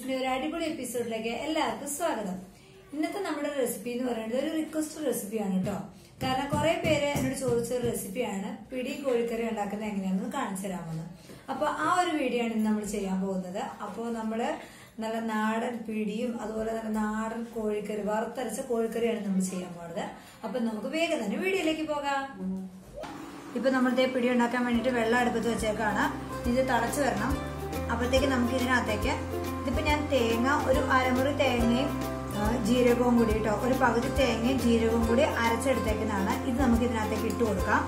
ടിപ്സിന്റെ ഒരു അടിപൊളി എപ്പിസോഡിലേക്ക് എല്ലാവർക്കും സ്വാഗതം ഇന്നത്തെ നമ്മുടെ റെസിപ്പി എന്ന് പറയുന്നത് ഒരു റിക്വസ്റ്റ് റെസിപ്പിയാണ് കേട്ടോ കാരണം കുറെ പേര് എന്നോട് ചോദിച്ച ഒരു റെസിപ്പിയാണ് പിടി കോഴിക്കറി ഉണ്ടാക്കുന്നത് എങ്ങനെയാണെന്ന് കാണിച്ചു തരാമെന്ന് അപ്പൊ ആ ഒരു വീഡിയോ ആണ് ഇന്ന് നമ്മൾ ചെയ്യാൻ പോകുന്നത് അപ്പോൾ നമ്മള് നല്ല നാടൻ പിടിയും അതുപോലെ നല്ല നാടൻ കോഴിക്കറി വറുത്തരച്ച കോഴിക്കറിയാണ് നമ്മൾ ചെയ്യാൻ പോകുന്നത് അപ്പൊ നമുക്ക് വേഗം തന്നെ വീഡിയോയിലേക്ക് പോകാം ഇപ്പൊ നമ്മൾ ഇതേ പിടി ഉണ്ടാക്കാൻ വേണ്ടിട്ട് വെള്ളം അടുപ്പത്ത് വെച്ചേക്കാണ് ഇത് തിളച്ചു വരണം അപ്പോഴത്തേക്ക് നമുക്ക് ഇതിനകത്തേക്ക് ഇതിപ്പോ ഞാൻ തേങ്ങ ഒരു അരമുറി തേങ്ങയും ആ, ജീരകവും കൂടി കേട്ടോ ഒരു പകുതി തേങ്ങയും ജീരകവും കൂടി അരച്ചെടുത്തേക്കുന്നതാണ് ഇത് നമുക്ക് ഇതിനകത്തേക്ക് ഇട്ട് കൊടുക്കാം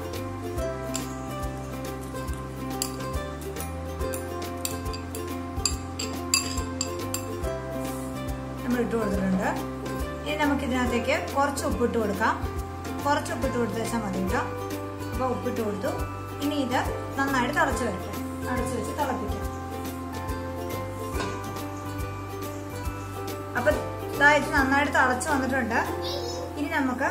നമ്മൾ ഇട്ട് കൊടുത്തിട്ടുണ്ട് ഇനി നമുക്ക് ഇതിനകത്തേക്ക് കുറച്ച് ഉപ്പിട്ട് കൊടുക്കാം കുറച്ച് ഉപ്പിട്ട് കൊടുത്ത് വെച്ചാൽ മതി കേട്ടോ അപ്പൊ ഉപ്പിട്ട് കൊടുത്തു ഇനി ഇത് നന്നായിട്ട് തിളച്ച് വരട്ടെ അടച്ചു വെച്ച് തിളപ്പിക്കാം അപ്പൊ ഇതാ ഇത് നന്നായിട്ട് തിളച്ച് വന്നിട്ടുണ്ട് ഇനി നമുക്ക്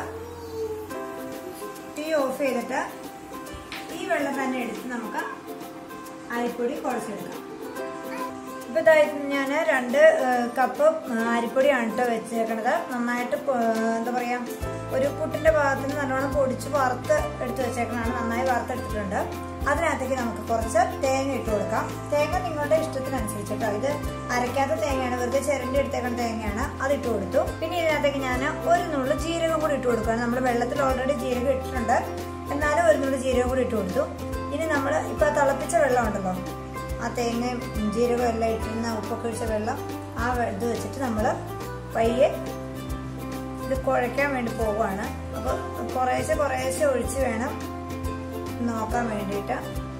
തീ ഓഫ് ചെയ്തിട്ട് ഈ വെള്ളം തന്നെ എടുത്ത് നമുക്ക് അരിപ്പൊടി കുഴച്ചെടുക്കാം ഇപ്പൊ ഇതായിട്ട് ഞാൻ രണ്ട് ഏഹ്, കപ്പ് ഏഹ്, അരിപ്പൊടിയാണ് കേട്ടോ വെച്ചേക്കണത് നന്നായിട്ട് പൊ- എന്താ പറയാ ഒരു പുട്ടിന്റെ ഭാഗത്തിന് നല്ലോണം പൊടിച്ച് വറുത്ത് എടുത്ത് വെച്ചേക്കണതാണ് നന്നായി വറുത്തെടുത്തിട്ടുണ്ട് അതിനകത്തേക്ക് നമുക്ക് കുറച്ച് തേങ്ങ ഇട്ട് കൊടുക്കാം തേങ്ങ നിങ്ങളുടെ ഇഷ്ടത്തിനനുസരിച്ച് കേട്ടോ ഇത് അരക്കാത്ത തേങ്ങയാണ് വെറുതെ ചിരണ്ടി എടുത്തേക്കണ തേങ്ങയാണ് അത് ഇട്ട് കൊടുത്തു പിന്നെ ഇതിനകത്തേക്ക് ഞാൻ ഒരു നുള്ളു ജീരകം കൂടി ഇട്ട് കൊടുക്കുകയാണ് നമ്മൾ വെള്ളത്തിൽ ഓൾറെഡി ജീരകം ഇട്ടിട്ടുണ്ട് എന്നാലും ഒരു നുള്ളു ജീരകം കൂടി ഇട്ട് കൊടുത്തു ഇനി നമ്മൾ ഇപ്പൊ തിളപ്പിച്ച വെള്ളം ഉണ്ടല്ലോ ആ തേങ്ങയും ജീരകവും എല്ലാം ഇട്ടിരുന്ന ഉപ്പൊക്കെ ഒഴിച്ച വെള്ളം ആ വെ- ഇത് വെച്ചിട്ട് നമ്മൾ പയ്യെ ഇത് കുഴയ്ക്കാൻ വേണ്ടി പോവുകയാണ് അപ്പോൾ കുറേശ്ശെ കുറേശ്ശെ ഒഴിച്ച് വേണം നോക്കാൻ വേണ്ടിയിട്ട്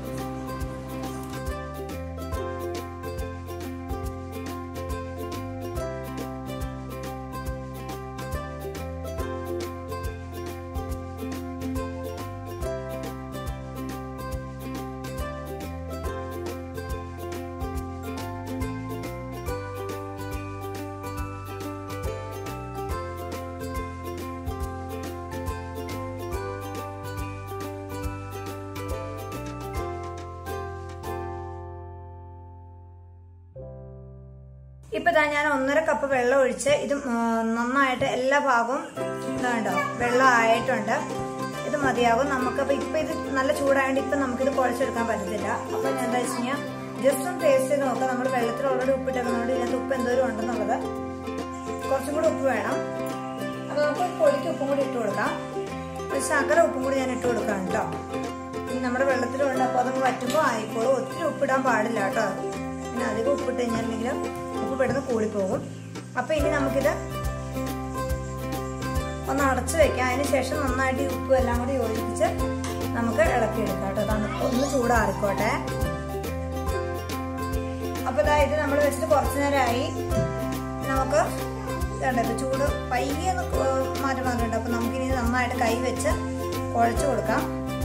ഇപ്പൊ ദാ ഞാൻ ഒന്നര കപ്പ് വെള്ളം ഒഴിച്ച് ഇത് ഉം, നന്നായിട്ട് എല്ലാ ഭാഗവും ഇതാണ്ടോ വെള്ളം ആയിട്ടുണ്ട് ഇത് മതിയാകും നമുക്ക് അപ്പൊ ഇപ്പൊ ഇത് നല്ല ചൂടായതുകൊണ്ട് ഇപ്പൊ നമുക്കിത് കുഴച്ചെടുക്കാൻ പറ്റത്തില്ല അപ്പൊ ഞാൻ എന്താ വെച്ച് കഴിഞ്ഞാൽ ജസ്റ്റ് ഒന്ന് ടേസ്റ്റ് ചെയ്ത് നോക്കാം നമ്മൾ വെള്ളത്തിൽ ഓൾറെഡി ഉപ്പിട്ടേക്കുന്നതുകൊണ്ട് ഇതിനകത്ത് ഉപ്പ് എന്തോരം ഉണ്ടെന്നുള്ളത് കുറച്ചും കൂടി ഉപ്പ് വേണം അപ്പൊ നമുക്ക് പൊടിക്ക് ഉപ്പും കൂടി ഇട്ട് കൊടുക്കാം ഒരു ശകല ഉപ്പും കൂടി ഞാൻ ഇട്ട് കൊടുക്കാം കേട്ടോ ഇനി നമ്മുടെ വെള്ളത്തിലുണ്ട് അപ്പോൾ അതങ്ങ് വറ്റുമ്പോൾ ആയിക്കോളും ഒത്തിരി ഉപ്പിടാൻ പാടില്ല കേട്ടോ പിന്നെ അധികം ഉപ്പിട്ട് കഴിഞ്ഞിട്ടുണ്ടെങ്കിൽ ഉപ്പ് പെട്ടെന്ന് കൂടിപ്പോകും അപ്പൊ ഇനി നമുക്കിത് ഒന്ന് അടച്ചു വെക്കാം അതിന് ശേഷം നന്നായിട്ട് ഈ ഉപ്പും എല്ലാം കൂടി യോജിപ്പിച്ച് നമുക്ക് ഇളക്കിയെടുക്കാം കേട്ടോ തണുപ്പ് ഒന്ന് ചൂടാറിക്കോട്ടെ അപ്പൊ ഇതാ ഇത് നമ്മൾ വെച്ചിട്ട് കുറച്ചു നേരമായി നമുക്ക് ഇതുണ്ട് ഇപ്പൊ ചൂട് പയ്യെ ഒന്ന് കൊ- മാറ്റം വന്നിട്ടുണ്ട് അപ്പൊ നമുക്കിനി നന്നായിട്ട് കൈ വെച്ച് കുഴച്ചു കൊടുക്കാം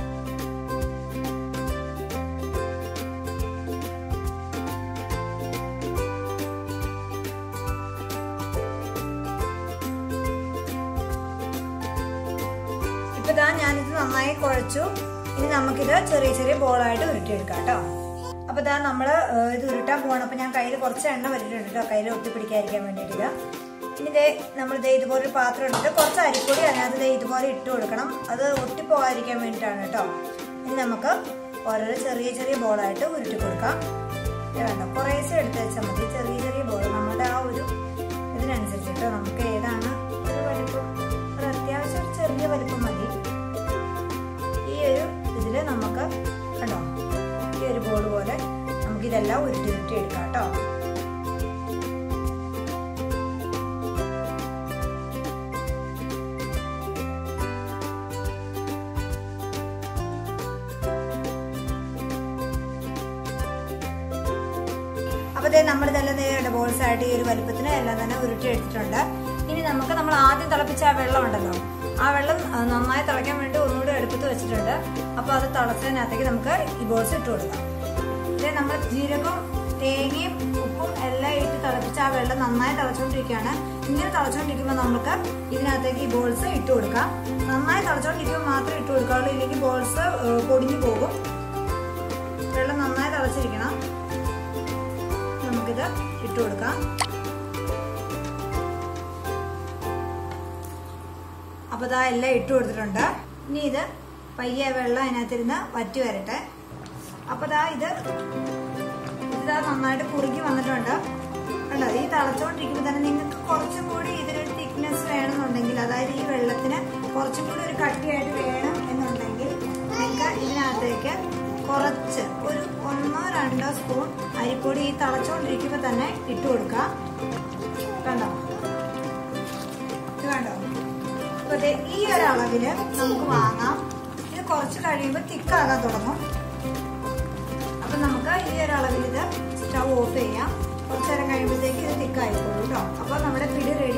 ഇപ്പൊ ഇതാ ഞാനിത് നന്നായി കുഴച്ചു ഇനി നമുക്കിത് ചെറിയ ചെറിയ ബോളായിട്ട് ഉരുട്ടിയെടുക്കാം കേട്ടോ അപ്പൊ ഇതാ നമ്മള് ഏഹ്, ഇത് ഉരുട്ടാൻ പോകണം അപ്പൊ ഞാൻ കയ്യിൽ കുറച്ച് എണ്ണ വരിട്ടുണ്ട് കേട്ടോ കയ്യിൽ ഒട്ടിപ്പിടിക്കാതിരിക്കാൻ വേണ്ടിയിട്ട് ഇനി ദേ നമ്മൾ ദേ ഇതുപോലെ ഒരു പാത്രം എടുത്തിട്ട് കുറച്ച് അരിപ്പൊടി അതിനകത്ത് ദേ ഇതുപോലെ ഇട്ട് കൊടുക്കണം അത് ഒട്ടിപ്പോകാതിരിക്കാൻ വേണ്ടിയിട്ടാണ് കേട്ടോ ഇനി നമുക്ക് ഓരോരോ ചെറിയ ചെറിയ ബോളായിട്ട് ഉരുട്ടി കൊടുക്കാം ഇത് വേണ്ട കുറേശ്ശെ എടുത്ത് വെച്ചാൽ മതി ചെറിയ ചെറിയ ബോൾ നമ്മുടെ ആ ഒരു ഇതിനനുസരിച്ചിട്ടോ നമുക്ക് ഏതാണ് ഒരു വലിപ്പം ഒരു അത്യാവശ്യം ഒരു ചെറിയ വലിപ്പം മതി ഈ ഒരു ഇതിൽ നമുക്ക് കണ്ടോ ഈ ഒരു ബോൾ പോലെ നമുക്ക് ഇതെല്ലാം ഉരുട്ടി ഉരുട്ടി എടുക്കാം കേട്ടോ അപ്പൊ ദേ നമ്മൾ ഇതെല്ലാം നേരിട്ട് ബോൾസ് ആയിട്ട് ഈ ഒരു വലിപ്പത്തിന് എല്ലാം തന്നെ ഉരുട്ടി എടുത്തിട്ടുണ്ട് ഇനി നമുക്ക് നമ്മൾ ആദ്യം തിളപ്പിച്ച ആ വെള്ളം ഉണ്ടല്ലോ ആ വെള്ളം ആ, നന്നായി തിളയ്ക്കാൻ വേണ്ടി ഒന്നുകൂടി അടുപ്പത്ത് വെച്ചിട്ടുണ്ട് അപ്പൊ അത് തിളച്ചതിനകത്തേക്ക് നമുക്ക് ഈ ബോൾസ് ഇട്ട് കൊടുക്കാം ഇത് നമ്മൾ ജീരകവും തേങ്ങയും ഉപ്പും എല്ലാം ഇട്ട് തിളപ്പിച്ച ആ വെള്ളം നന്നായി തിളച്ചുകൊണ്ടിരിക്കുകയാണ് ഇങ്ങനെ തിളച്ചുകൊണ്ടിരിക്കുമ്പോൾ നമുക്ക് ഇതിനകത്തേക്ക് ഈ ബോൾസ് ഇട്ട് കൊടുക്കാം നന്നായി തിളച്ചുകൊണ്ടിരിക്കുമ്പോൾ മാത്രമേ ഇട്ട് കൊടുക്കാവുള്ളൂ ഇല്ലെങ്കിൽ ബോൾസ് പൊടിഞ്ഞു പോകും വെള്ളം നന്നായി തിളച്ചിരിക്കണം നമുക്കിത് ഇട്ട് കൊടുക്കാം അപ്പൊ ഇതാ എല്ലാം ഇട്ട് കൊടുത്തിട്ടുണ്ട് ഇനി ഇത് പയ്യെ വെള്ളം അതിനകത്തിരുന്ന് വറ്റി വരട്ടെ അപ്പൊ ഇതാ ഇത് ഇതാ നന്നായിട്ട് കുറുകി വന്നിട്ടുണ്ട് കണ്ടോ ഈ തിളച്ചോണ്ടിരിക്കുമ്പോൾ തന്നെ നിങ്ങൾക്ക് കുറച്ചും കൂടി ഇതിനൊരു തിക്നെസ് വേണമെന്നുണ്ടെങ്കിൽ അതായത് ഈ വെള്ളത്തിന് കുറച്ചും കൂടി ഒരു കട്ടിയായിട്ട് വേണം എന്നുണ്ടെങ്കിൽ നിങ്ങൾക്ക് ഇതിനകത്തേക്ക് കുറച്ച് ഒരു ഒന്നോ രണ്ടോ സ്പൂൺ അരിപ്പൊടി ഈ തിളച്ചോണ്ടിരിക്കുമ്പോൾ തന്നെ ഇട്ട് കൊടുക്കുക കണ്ടോ ഇത് കണ്ടോ അപ്പൊ ദേ ഈ ഒരു അളവില് നമുക്ക് വാങ്ങാം ഇത് കുറച്ച് കഴിയുമ്പോൾ തിക്കാകാൻ തുടങ്ങും അപ്പൊ നമുക്ക് ഈ ഒരു അളവിൽ ഇത് സ്റ്റൗ ഓഫ് ചെയ്യാം കുറച്ചു നേരം കഴിയുമ്പോഴത്തേക്ക് ഇത് തിക്കായിക്കോളൂ കേട്ടോ അപ്പൊ നമ്മുടെ പിടി റെഡി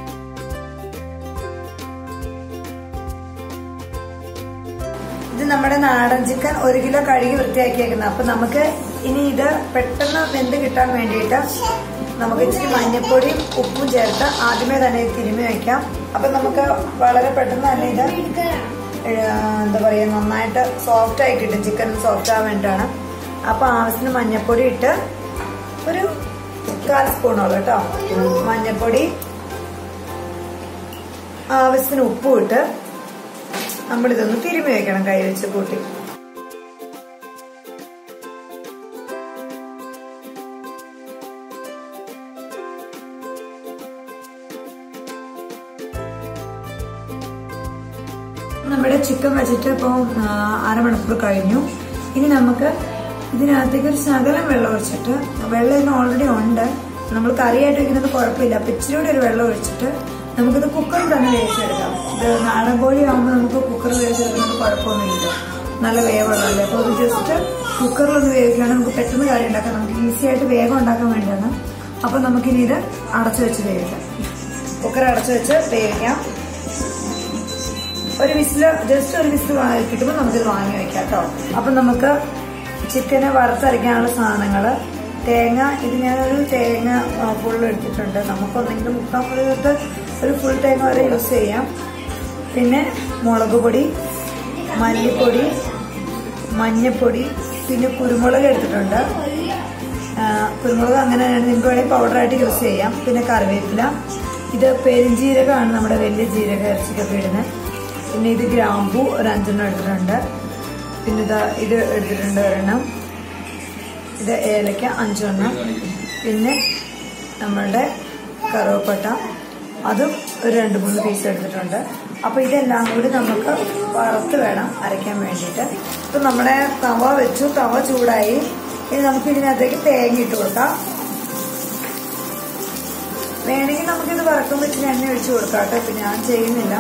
ഇത് നമ്മുടെ നാടൻ ചിക്കൻ ഒരു കിലോ കഴുകി വൃത്തിയാക്കിയേക്കുന്നത് അപ്പൊ നമുക്ക് ഇനി ഇത് പെട്ടെന്ന് വെന്ത് കിട്ടാൻ വേണ്ടിയിട്ട് നമുക്ക് ഇച്ചിരി മഞ്ഞപ്പൊടിയും ഉപ്പും ചേർത്ത് ആദ്യമേ തന്നെ ഇത് തിരുമ്മി വെക്കാം അപ്പൊ നമുക്ക് വളരെ പെട്ടെന്ന് തന്നെ ഇത് ഏഹ്, എന്താ പറയാ നന്നായിട്ട് സോഫ്റ്റ് ആയി കിട്ടും ചിക്കൻ സോഫ്റ്റ് ആവാൻ വേണ്ടിയിട്ടാണ് അപ്പൊ ആവശ്യത്തിന് മഞ്ഞപ്പൊടി ഇട്ട് ഒരു കാൽ സ്പൂണോളം കേട്ടോ മഞ്ഞപ്പൊടി ആവശ്യത്തിന് ഉപ്പും ഇട്ട് നമ്മളിതൊന്ന് തിരുമ്മി വെക്കണം കൈ വെച്ച് കൂട്ടി നമ്മുടെ ചിക്കൻ വെച്ചിട്ട് ഇപ്പോൾ അരമണിക്കൂർ കഴിഞ്ഞു ഇനി നമുക്ക് ഇതിനകത്തേക്ക് ഒരു ശകലം വെള്ളം ഒഴിച്ചിട്ട് വെള്ളം ഇതിന് ഓൾറെഡി ഉണ്ട് നമ്മൾ കറിയായിട്ട് വെക്കുന്നത് കുഴപ്പമില്ല അപ്പൊ ഇച്ചിരി കൂടി ഒരു വെള്ളം ഒഴിച്ചിട്ട് നമുക്കിത് കുക്കറിൽ തന്നെ വേവിച്ചെടുക്കാം ഇത് നാടൻ കോഴി ആകുമ്പോൾ നമുക്ക് കുക്കറിൽ വേവിച്ചെടുക്കുന്നത് കുഴപ്പമൊന്നുമില്ല നല്ല വേവുള്ളതല്ലേ അപ്പോൾ അത് ജസ്റ്റ് കുക്കറിലൊന്ന് വേവിക്കുകയാണെങ്കിൽ നമുക്ക് പെട്ടെന്ന് കറി ഉണ്ടാക്കാം നമുക്ക് ഈസി ആയിട്ട് വേഗം ഉണ്ടാക്കാൻ വേണ്ടിയാണ് അപ്പൊ നമുക്കിനി ഇത് അടച്ചു വെച്ച് വേവിക്കാം കുക്കർ അടച്ചു വെച്ച് വേവിക്കാം ഒരു വിസില് ജസ്റ്റ് ഒരു വിസിൽ കിട്ടുമ്പോൾ നമുക്കിത് വാങ്ങി വെക്കാം കേട്ടോ അപ്പൊ നമുക്ക് ചിക്കന് വറുത്തരയ്ക്കാനുള്ള സാധനങ്ങള് തേങ്ങ ഇത് ഞാനൊരു തേങ്ങ ഫുൾ എടുത്തിട്ടുണ്ട് നമുക്കൊന്നെങ്കിലും മുക്കാൽ മുഴുവത്ത് ഒരു ഫുൾ തേങ്ങ വരെ യൂസ് ചെയ്യാം പിന്നെ മുളക് പൊടി മല്ലിപ്പൊടി മഞ്ഞപ്പൊടി പിന്നെ കുരുമുളക് എടുത്തിട്ടുണ്ട് ആ, കുരുമുളക് അങ്ങനെ നിങ്ങൾക്ക് വേണമെങ്കിൽ പൗഡറായിട്ട് യൂസ് ചെയ്യാം പിന്നെ കറിവേപ്പില ഇത് പെരുംജീരകമാണ് നമ്മുടെ വലിയ ജീരക ഇറച്ചിക്കൊക്കെ ഇടുന്നത് പിന്നെ ഇത് ഗ്രാമ്പു ഒരു അഞ്ചെണ്ണം എടുത്തിട്ടുണ്ട് പിന്നെ ഇതാ ഇത് എടുത്തിട്ടുണ്ട് ഒരെണ്ണം ഇത് ഏലക്ക അഞ്ചെണ്ണം പിന്നെ നമ്മളുടെ കറുവപ്പട്ട അതും ഒരു രണ്ട് മൂന്ന് പീസ് എടുത്തിട്ടുണ്ട് അപ്പൊ ഇതെല്ലാം കൂടി നമുക്ക് വറുത്ത് വേണം അരയ്ക്കാൻ വേണ്ടിയിട്ട് ഇപ്പൊ നമ്മുടെ തവ വെച്ചു തവ ചൂടായി ഇനി നമുക്ക് ഇതിനകത്തേക്ക് തേങ്ങ ഇട്ട് കൊടുക്കാം വേണമെങ്കിൽ നമുക്കിത് വറക്കുമ്പോൾ ഇച്ചിരി എണ്ണ ഒഴിച്ചു കൊടുക്കാം കേട്ടോ ഇപ്പൊ ഞാൻ ചെയ്യുന്നില്ല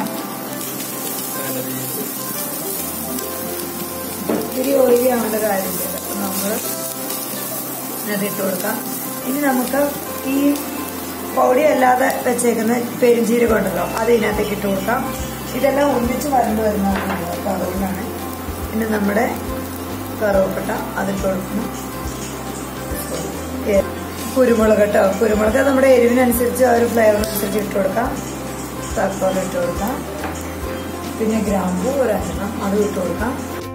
ഇത്തിരി ഓയിലി ആവേണ്ട കാര്യമില്ല അപ്പൊ നമ്മള് ഇതിനകത്ത് ഇട്ട് കൊടുക്കാം ഇനി നമുക്ക് ഈ പൊടി അല്ലാതെ വെച്ചേക്കുന്ന പെരുംജീരകം ഉണ്ടല്ലോ അത് ഇതിനകത്തേക്ക് ഇട്ട് കൊടുക്കാം ഇതെല്ലാം ഒന്നിച്ച് വരണ്ട് വരുന്നതാണ് കേട്ടോ അതുകൊണ്ടാണ് പിന്നെ നമ്മുടെ കറുവപ്പട്ട അതിട്ട് കൊടുക്കണം ഏ, കുരുമുളക് കേട്ടോ കുരുമുളക് നമ്മുടെ എരിവിനനുസരിച്ച് ആ ഒരു ഫ്ലേവർ അനുസരിച്ച് ഇട്ട് കൊടുക്കാം തക്കോല ഇട്ട് കൊടുക്കാം പിന്നെ ഗ്രാമ്പു ഒരു അഞ്ചെണ്ണം അതും ഇട്ട് കൊടുക്കാം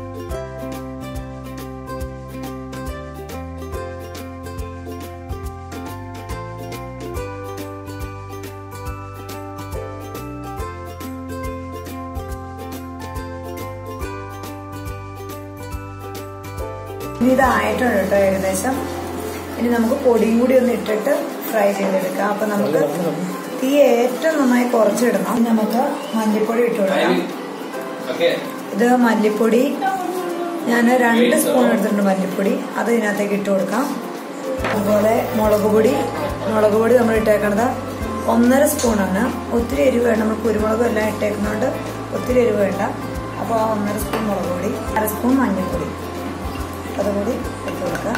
ഇനി ഇതായിട്ടുണ്ട് കേട്ടോ ഏകദേശം ഇനി നമുക്ക് പൊടിയും കൂടി ഒന്ന് ഇട്ടിട്ട് ഫ്രൈ ചെയ്തെടുക്കാം അപ്പൊ നമുക്ക് തീ ഏറ്റവും നന്നായി കുറച്ചിടണം ഇനി നമുക്ക് മല്ലിപ്പൊടി ഇട്ട് കൊടുക്കാം Okay. ഇത് മല്ലിപ്പൊടി ഞാൻ രണ്ട് സ്പൂൺ എടുത്തിട്ടുണ്ട് മല്ലിപ്പൊടി അത് ഇതിനകത്തേക്ക് ഇട്ട് കൊടുക്കാം അതുപോലെ മുളക് പൊടി മുളക് പൊടി നമ്മൾ ഇട്ടേക്കണത് ഒന്നര സ്പൂണാണ് ഒത്തിരി എരിവ് വേണ്ട നമ്മൾ കുരുമുളകും എല്ലാം ഇട്ടേക്കുന്നതുകൊണ്ട് ഒത്തിരി എരിവ് വേണ്ട അപ്പോൾ ആ ഒന്നര സ്പൂൺ മുളക് പൊടി അര സ്പൂൺ മഞ്ഞൾപ്പൊടി അതുകൂടി ഇട്ട് കൊടുക്കാം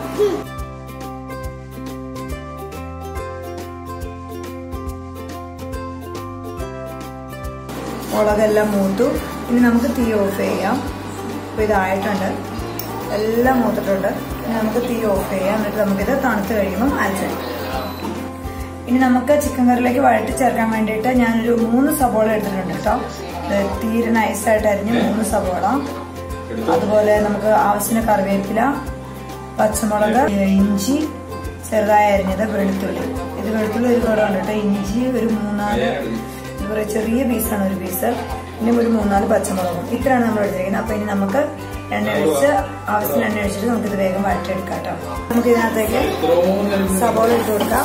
മുളകെല്ലാം മൂത്തു ഇനി നമുക്ക് തീ ഓഫ് ചെയ്യാം അപ്പോൾ ഇതായിട്ടുണ്ട് എല്ലാം മൂത്തിട്ടുണ്ട് ഇനി നമുക്ക് തീ ഓഫ് ചെയ്യാം എന്നിട്ട് നമുക്കിത് തണുത്ത് കഴിയുമ്പോൾ അരച്ചെടുക്കാം ഇനി നമുക്ക് ചിക്കൻ കറിയിലേക്ക് വഴറ്റി ചേർക്കാൻ വേണ്ടിയിട്ട് ഞാനൊരു മൂന്ന് സബോള എടുത്തിട്ടുണ്ട് കേട്ടോ ഇത് തീരെ നൈസായിട്ട് അരിഞ്ഞ് മൂന്ന് സബോള അതുപോലെ നമുക്ക് ആവശ്യത്തിന് കറിവേപ്പില പച്ചമുളക് ഇഞ്ചി ചെറുതായി അരിഞ്ഞത് വെളുത്തുള്ളി ഇത് വെളുത്തുള്ളി ഒരു കുറവുണ്ട് കേട്ടോ ഇഞ്ചി ഒരു മൂന്നാല് ഇത് പറയുക ചെറിയ പീസാണ് ഒരു പീസ് പിന്നെ ഒരു മൂന്നാല് പച്ചമുളകും ഇത്രയാണ് നമ്മൾ എടുത്തിരിക്കുന്നത് അപ്പൊ ഇനി നമുക്ക് എണ്ണ ഒഴിച്ച് ആവശ്യത്തിന് എണ്ണ ഒഴിച്ചിട്ട് നമുക്കിത് വേഗം വഴറ്റിയെടുക്കാം കേട്ടോ നമുക്ക് ഇതിനകത്തേക്ക് സവോള ഇട്ട് കൊടുക്കാം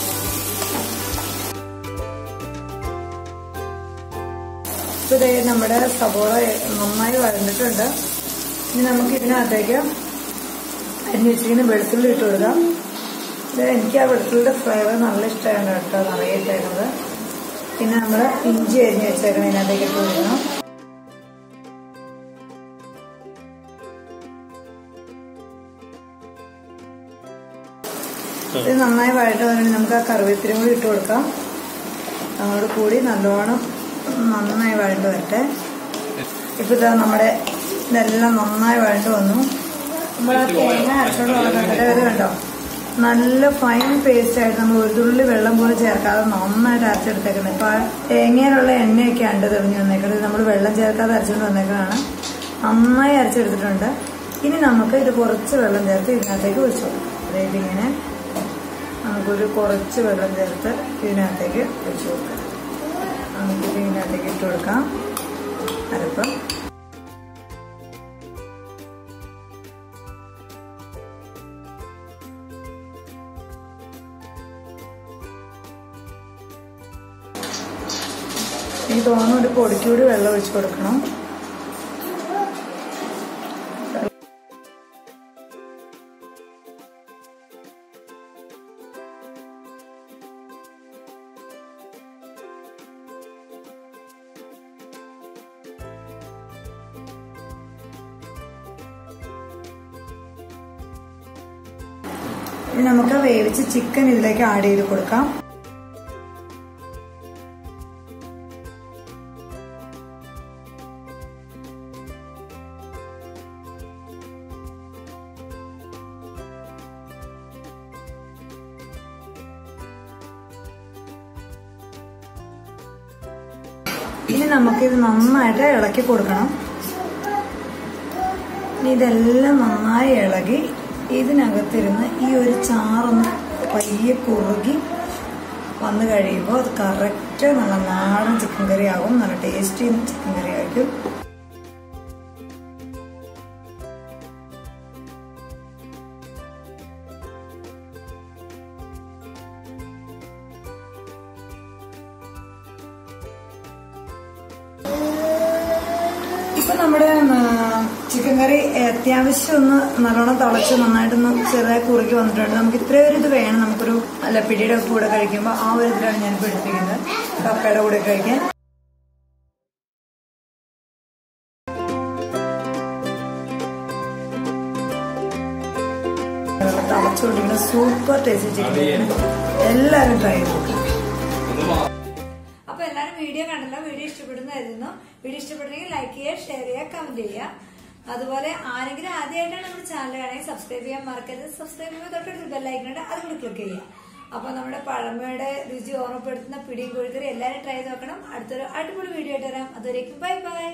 ഇപ്പൊ ദേ നമ്മുടെ സവോള നന്നായി വഴന്നിട്ടുണ്ട് ഇനി നമുക്ക് ഇതിനകത്തേക്ക് അരിഞ്ഞ് വെച്ചിരിക്കുന്ന വെളുത്തുള്ളി ഇട്ട് കൊടുക്കാം ഇത് എനിക്ക് ആ വെളുത്തുള്ളിയുടെ ഫ്ലേവർ നല്ല ഇഷ്ടമാണ് കേട്ടോ നിറയെ ഇട്ടേക്കുന്നത് പിന്നെ നമ്മൾ ഇഞ്ചി അരിഞ്ഞ് വെച്ചേക്കണം ഇതിനകത്തേക്ക് ഇട്ട് കൊടുക്കണം ഇത് നന്നായി വഴട്ട് വന്നിട്ട് നമുക്ക് ആ കറിവേപ്പിലും കൂടി ഇട്ട് കൊടുക്കാം അങ്ങോട്ട് കൂടി നല്ലോണം നന്നായി വഴണ്ട് വരട്ടെ ഇപ്പൊ ഇതാ നമ്മുടെ ഇതെല്ലാം നന്നായി വഴണ്ട് വന്നു നമ്മൾ ആ തേങ്ങ അരച്ചോണ്ട് വളർന്നിട്ട് ഇത് കണ്ടോ നല്ല ഫൈൻ പേസ്റ്റ് ആയിട്ട് നമ്മൾ ഒരു തുള്ളി വെള്ളം പോലും ചേർക്കാതെ നന്നായിട്ട് അരച്ചെടുത്തേക്കുന്നത് ഇപ്പൊ ആ തേങ്ങയിലുള്ള എണ്ണയൊക്കെ ഉണ്ട് തെളിഞ്ഞു വന്നേക്കുന്നത് നമ്മൾ വെള്ളം ചേർക്കാതെ അരച്ചുകൊണ്ട് വന്നേക്കുന്നതാണ് നന്നായി അരച്ചെടുത്തിട്ടുണ്ട് ഇനി നമുക്ക് ഇത് കുറച്ച് വെള്ളം ചേർത്ത് ഇതിനകത്തേക്ക് ഒഴിച്ചു കൊടുക്കാം അതായത് ഇങ്ങനെ നമുക്കൊരു കുറച്ച് വെള്ളം ചേർത്ത് ഇതിനകത്തേക്ക് ഒഴിച്ചു കൊടുക്കാം നമുക്കിത് ഇതിനകത്തേക്ക് ഇട്ട് കൊടുക്കാം അരപ്പം എനിക്ക് തോന്നുന്നു ഒരു പൊടിക്കൂടി വെള്ളം ഒഴിച്ചു കൊടുക്കണം ഇനി നമുക്ക് വേവിച്ച് ചിക്കൻ ഇതിലേക്ക് ആഡ് ചെയ്ത് കൊടുക്കാം ഇനി നമുക്കിത് നന്നായിട്ട് ഇളക്കി കൊടുക്കണം ഇനി ഇതെല്ലാം നന്നായി ഇളകി ഇതിനകത്തിരുന്ന് ഈ ഒരു ചാറൊന്ന് പയ്യെ കുറുകി വന്നു കഴിയുമ്പോൾ അത് കറക്റ്റ് നല്ല നാടൻ ചിക്കൻ കറി ആകും നല്ല ടേസ്റ്റി ചിക്കൻ കറി ആയിരിക്കും ഇപ്പൊ നമ്മുടെ ചിക്കൻ കറി അത്യാവശ്യം ഒന്ന് നല്ലോണം തിളച്ച് നന്നായിട്ടൊന്ന് ചെറുതായി കുറുക്കി വന്നിട്ടുണ്ട് നമുക്ക് ഇത്രയും ഒരു ഇത് വേണം നമുക്കൊരു അല്ല പിടിയുടെ കൂടെ കഴിക്കുമ്പോൾ ആ ഒരു ഇതിലാണ് ഞാൻ എടുത്തിരിക്കുന്നത് കപ്പയുടെ കൂടെ കഴിക്കാൻ തിളച്ചുകൊണ്ടിരിക്കുന്ന സൂപ്പർ ടേസ്റ്റ് ചിക്കൻ എല്ലാവരും ട്രൈ ചെയ്ത് നോക്കാം അപ്പൊ എല്ലാരും വീഡിയോ കണ്ടല്ലോ വീഡിയോ ഇഷ്ടപ്പെടുന്നതായിരുന്നു വീഡിയോ ഇഷ്ടപ്പെടുന്നെങ്കിൽ ലൈക്ക് ചെയ്യുക ഷെയർ ചെയ്യുക കമന്റ് ചെയ്യുക അതുപോലെ ആരെങ്കിലും ആദ്യമായിട്ടാണ് നമ്മുടെ ചാനൽ കാണുമെങ്കിൽ സബ്സ്ക്രൈബ് ചെയ്യാൻ മറക്കരുത് സബ്സ്ക്രൈബ് ചെയ്യുമ്പോൾ തൊട്ടടുത്ത് ബെല്ലൈക്കനുണ്ട് അത് കൂടി ക്ലിക്ക് ചെയ്യുക അപ്പൊ നമ്മുടെ പഴമയുടെ രുചി ഓർമ്മപ്പെടുത്തുന്ന പിടിയും കോഴിക്കറി എല്ലാവരും ട്രൈ ചെയ്ത് നോക്കണം അടുത്തൊരു അടിപൊളി വീഡിയോ ആയിട്ട് വരാം അതുവരേക്കും ബൈ ബൈ